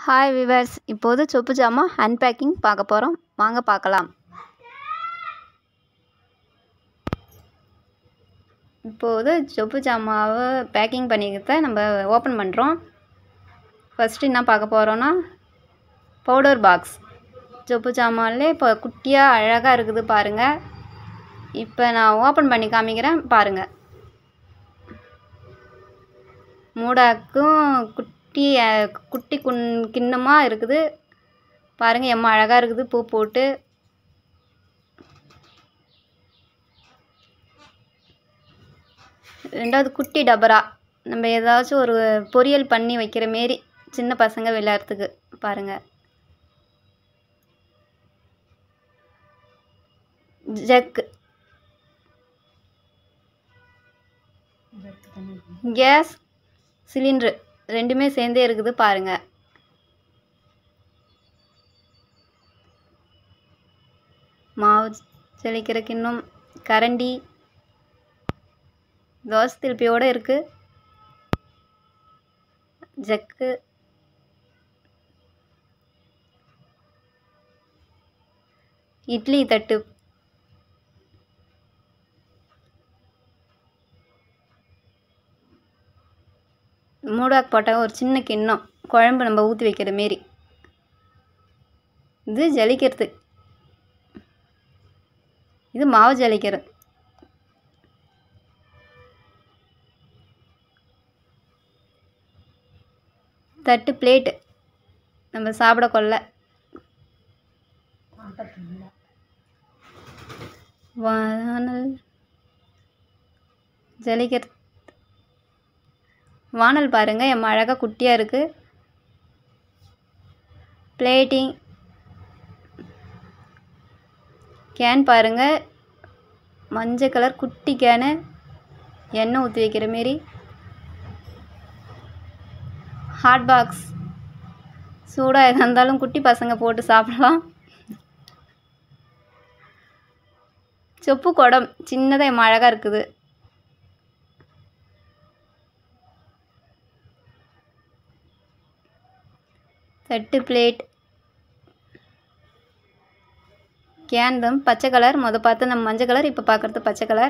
hi viewers இப்போது சொப்பு ஜாமான் அன்பேக்கிங் பார்க்க போகிறோம் வாங்க பார்க்கலாம் இப்போது சொப்பு ஜாமாவை பேக்கிங் பண்ணிக்கிறத நம்ம ஓப்பன் பண்ணுறோம் ஃபஸ்ட்டு என்ன பார்க்க போகிறோன்னா பவுடர் பாக்ஸ் சொப்பு ஜாமான்லே இப்போ குட்டியாக அழகாக இருக்குது பாருங்கள் இப்போ நான் ஓப்பன் பண்ணி காமிக்கிறேன் பாருங்கள் மூடாக்கும் குட்டி அஹ், குட்டி குன் கிண்ணமாக இருக்குது பாருங்கள் எம்ம அழகாக இருக்குது பூ போட்டு ரெண்டாவது குட்டி டபரா நம்ம ஏதாச்சும் ஒரு பொரியல் பண்ணி வைக்கிற மாரி சின்ன பசங்க விளையாடுறதுக்கு பாருங்கள் ஜக்கு கேஸ் சிலிண்ட்ரு ரெண்டுமே சேர்ந்தே இருக்குது பாருங்க மாவு செழிக்கிற கிண்ணம் கரண்டி தோசை திருப்பியோடு இருக்குது ஜக்கு இட்லி தட்டு மூடாக்கு போட்டால் ஒரு சின்ன கிண்ணம் குழம்பு நம்ம ஊற்றி வைக்கிற மாரி இது ஜலிக்கிறது இது மாவு ஜலிக்கிறது தட்டு பிளேட்டு நம்ம சாப்பிட கொள்ள வானல் ஜலிக்கிறது வானல் பாருங்கள் என் அழகாக குட்டியாக இருக்குது பிளேட்டிங் கேன் பாருங்கள் மஞ்சள் கலர் குட்டி கேனு எண்ணெய் ஊற்றி வைக்கிற மாரி ஹாட் பாக்ஸ் சூடாக எதாக இருந்தாலும் குட்டி பசங்க போட்டு சாப்பிடலாம் சொப்பு குடம் சின்னதாக என் அழகாக இருக்குது தட்டு பிளேட் கேன் தம் பச்சை கலர் முத பார்த்து நம்ம மஞ்சள் கலர் இப்போ பார்க்குறது பச்சை கலர்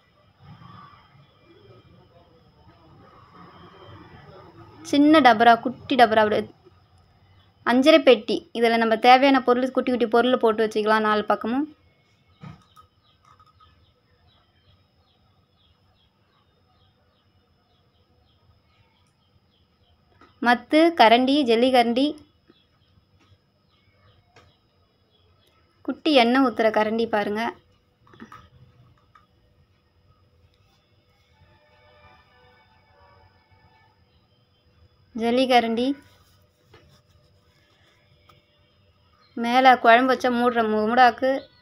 சின்ன டபரா குட்டி டபரா அப்படி அஞ்சரை பெட்டி இதில் நம்ம தேவையான பொருள் குட்டி குட்டி பொருள் போட்டு வச்சுக்கலாம் நாலு பக்கமும் மத்து கரண்டி ஜல்லி கரண்டி குட்டி எண்ணெய் ஊற்றுற கரண்டி பாருங்க ஜல்லி கரண்டி மேலே குழம்பு வச்சா மூடுற மூடாக்கு